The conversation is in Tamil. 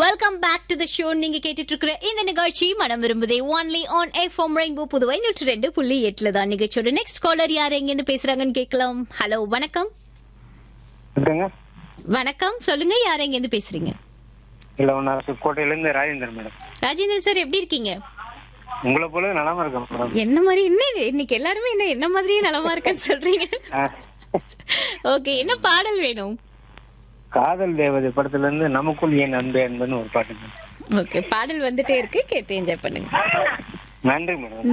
Welcome back to the show நீங்க கேட்டுட்டு இருக்கிற இந்த நிகழ்ச்சி மனம் விரும்புதே only on F M Rainbow Puduvai நூற்றி ரெண்டு புள்ளி எட்டுல தான் நிகழ்ச்சியோட நெக்ஸ்ட் காலர் யார் எங்க இருந்து பேசுறாங்கன்னு கேட்கலாம் ஹலோ வணக்கம் இருக்குங்க வணக்கம் சொல்லுங்க யார் எங்க இருந்து பேசுறீங்க இல்ல ஒன்னு கோட்டையில இருந்து ராஜேந்தர் மேடம் ராஜேந்திரன் சார் எப்படி இருக்கீங்க உங்களை போல நலமா இருக்கேன் மேடம் என்ன மாதிரி என்ன இது? இன்னைக்கு எல்லாருமே என்ன என்ன மாதிரியே நலமா இருக்கேன்னு சொல்றீங்க ஆ, ஓகே என்ன பாடல் வேணும் காதல் தேவதை படத்துல இருந்து நமக்குள் ஏன் அன்பு என்பதுன்னு ஒரு பாட்டுங்க ஓகே பாடல் வந்துட்டே இருக்கு கேட்டு என்ஜாய் பண்ணுங்க நன்றி மேடம்